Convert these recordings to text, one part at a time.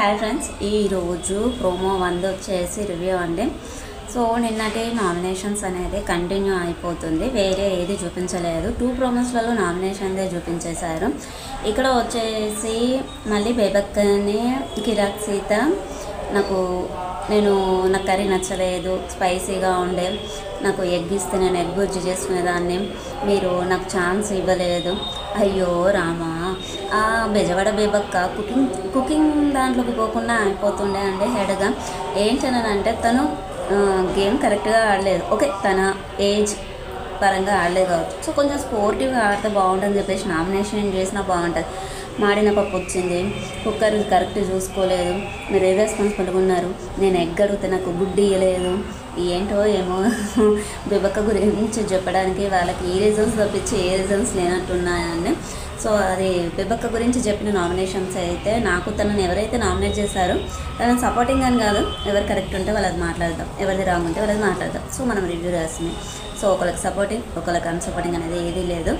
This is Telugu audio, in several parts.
హాయ్ ఫ్రెండ్స్ ఈరోజు ప్రోమో వంద వచ్చేసి రివ్యూ అండి సో నిన్నటి నామినేషన్స్ అనేది కంటిన్యూ అయిపోతుంది వేరే ఏది చూపించలేదు టూ ప్రోమోస్లలో నామినేషన్దే చూపించేశారు ఇక్కడ వచ్చేసి మళ్ళీ బేబక్కని కిరాక్ సీత నాకు నేను నాకు కర్రీ నచ్చలేదు స్పైసీగా ఉండే నాకు ఎగ్ ఇస్తే నేను ఎగ్ బుజ్జి చేసుకునేదాన్ని మీరు నాకు ఛాన్స్ ఇవ్వలేదు అయ్యో రామా ఆ బెజవాడ బేబక్క కుకింగ్ కుకింగ్ దాంట్లోకి పోకుండా అయిపోతుండే అండి హెడ్గా ఏంటనంటే తను గేమ్ కరెక్ట్గా ఆడలేదు ఓకే తన ఏజ్ పరంగా ఆడలేదు కావచ్చు సో కొంచెం స్పోర్టివ్గా ఆడితే బాగుంటుందని చెప్పేసి నామినేషన్ చేసినా బాగుంటుంది మాడిన పప్పు వచ్చింది కుక్కర్ కరెక్ట్ చూసుకోలేదు మీరు ఏ రెస్పాన్సిబుల్గా ఉన్నారు నేను ఎగ్ అడిగితే నాకు గుడ్డి ఇవ్వలేదు ఏంటో ఏమో బిబక్క గురించి చెప్పడానికి వాళ్ళకి ఈ రీజన్స్ తప్పించి ఏ రీజన్స్ లేనట్టున్నాయండి సో అది బిబక్క గురించి చెప్పిన నామినేషన్స్ అయితే నాకు తనని ఎవరైతే నామినేట్ చేశారో తనని సపోర్టింగ్ అని కాదు ఎవరు కరెక్ట్ ఉంటే వాళ్ళది మాట్లాడదాం ఎవరిది రాంగ్ ఉంటే వాళ్ళది మాట్లాడదాం సో మనం రివ్యూ రాసింది సో ఒకరికి సపోర్టింగ్ ఒకరికి అన్సపోర్టింగ్ అనేది ఏదీ లేదు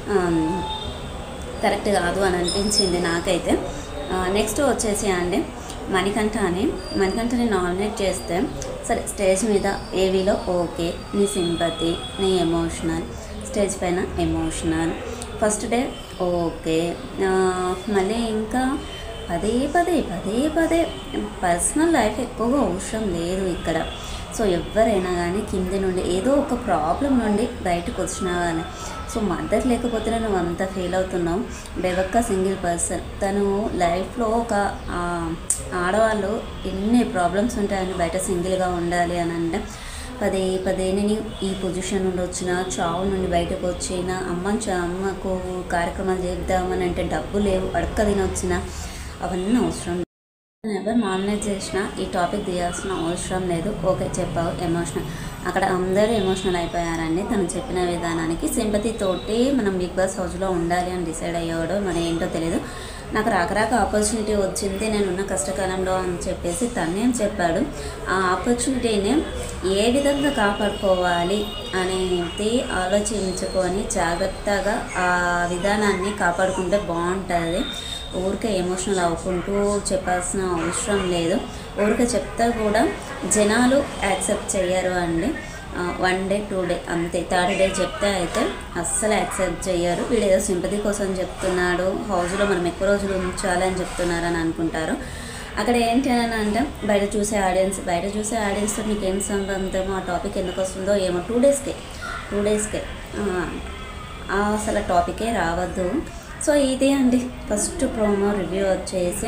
కరెక్ట్ కాదు అని అనిపించింది నాకైతే నెక్స్ట్ వచ్చేసి అండి మణికంఠ అని మణికంఠని నామినేట్ చేస్తే సరే స్టేజ్ మీద ఏవీలో ఓకే నీ సింపతి నీ ఎమోషనల్ స్టేజ్ పైన ఎమోషనల్ ఫస్ట్ డే ఓకే మళ్ళీ ఇంకా పదే పదే పదే పదే పర్సనల్ లైఫ్ ఎక్కువగా అవసరం లేదు ఇక్కడ సో ఎవరైనా కానీ కింది నుండి ఏదో ఒక ప్రాబ్లం నుండి బయటకు వచ్చినా కానీ సో మదర్ లేకపోతేనే నువ్వు అంత ఫీల్ అవుతున్నావు బెవక్క సింగిల్ పర్సన్ తను లైఫ్లో ఒక ఆడవాళ్ళు ఎన్ని ప్రాబ్లమ్స్ ఉంటాయని బయట సింగిల్గా ఉండాలి అని అంటే పదే పదే నేను ఈ పొజిషన్ నుండి వచ్చిన చావు నుండి బయటకు వచ్చిన అమ్మ అమ్మకు కార్యక్రమాలు చేద్దామని అంటే డబ్బు లేవు అడక్క తినొచ్చిన అవన్నీ అవసరం ఎవరు నామినేట్ చేసినా ఈ టాపిక్ తీయాల్సిన అవసరం లేదు ఓకే చెప్పావు ఎమోషనల్ అక్కడ అందరూ ఎమోషనల్ అయిపోయారండి తను చెప్పిన విధానానికి సింపతితోటి మనం బిగ్ బాస్ హౌస్లో ఉండాలి అని డిసైడ్ అయ్యాడో మరి ఏంటో తెలియదు నాకు రాకరాక ఆపర్చునిటీ వచ్చింది నేనున్న కష్టకాలంలో అని చెప్పేసి తనే చెప్పాడు ఆ ఆపర్చునిటీని ఏ విధంగా కాపాడుకోవాలి అనేది ఆలోచించుకొని జాగ్రత్తగా ఆ విధానాన్ని కాపాడుకుంటే బాగుంటుంది ఊరికే ఎమోషనల్ అవ్వకుంటూ చెప్పాల్సిన అవసరం లేదు ఊరికే చెప్తే కూడా జనాలు యాక్సెప్ట్ చెయ్యరు అండి వన్ డే టూ డే అంతే థర్డ్ డే చెప్తే అయితే అస్సలు యాక్సెప్ట్ చెయ్యరు వీడు ఏదో సింపతి కోసం చెప్తున్నాడు హౌస్లో మనం ఎక్కువ రోజులు ఉంచాలని చెప్తున్నారు అని అనుకుంటారు అక్కడ ఏంటి అని అంటే బయట చూసే ఆడియన్స్ బయట చూసే ఆడియన్స్తో మీకు ఏం సంబంధమో ఆ టాపిక్ ఎందుకు వస్తుందో ఏమో టూ డేస్కే టూ డేస్కే అసలు టాపికే రావద్దు సో ఇదే అండి ఫస్ట్ ప్రోమో రివ్యూ వచ్చేసి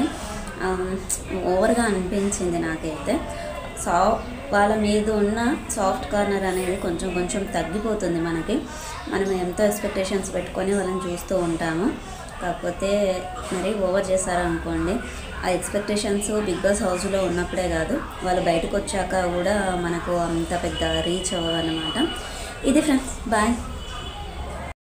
ఓవర్గా అనిపించింది నాకైతే సా వాళ్ళ మీద ఉన్న సాఫ్ట్ కార్నర్ అనేది కొంచెం కొంచెం తగ్గిపోతుంది మనకి మనం ఎంతో ఎక్స్పెక్టేషన్స్ పెట్టుకొని వాళ్ళని చూస్తూ ఉంటాము కాకపోతే మరీ ఓవర్ చేశారనుకోండి ఆ ఎక్స్పెక్టేషన్స్ బిగ్ బాస్ హౌస్లో ఉన్నప్పుడే కాదు వాళ్ళు బయటకు వచ్చాక కూడా మనకు అంత పెద్ద రీచ్ అవ్వన్నమాట ఇది ఫ్రెండ్స్ బాయ్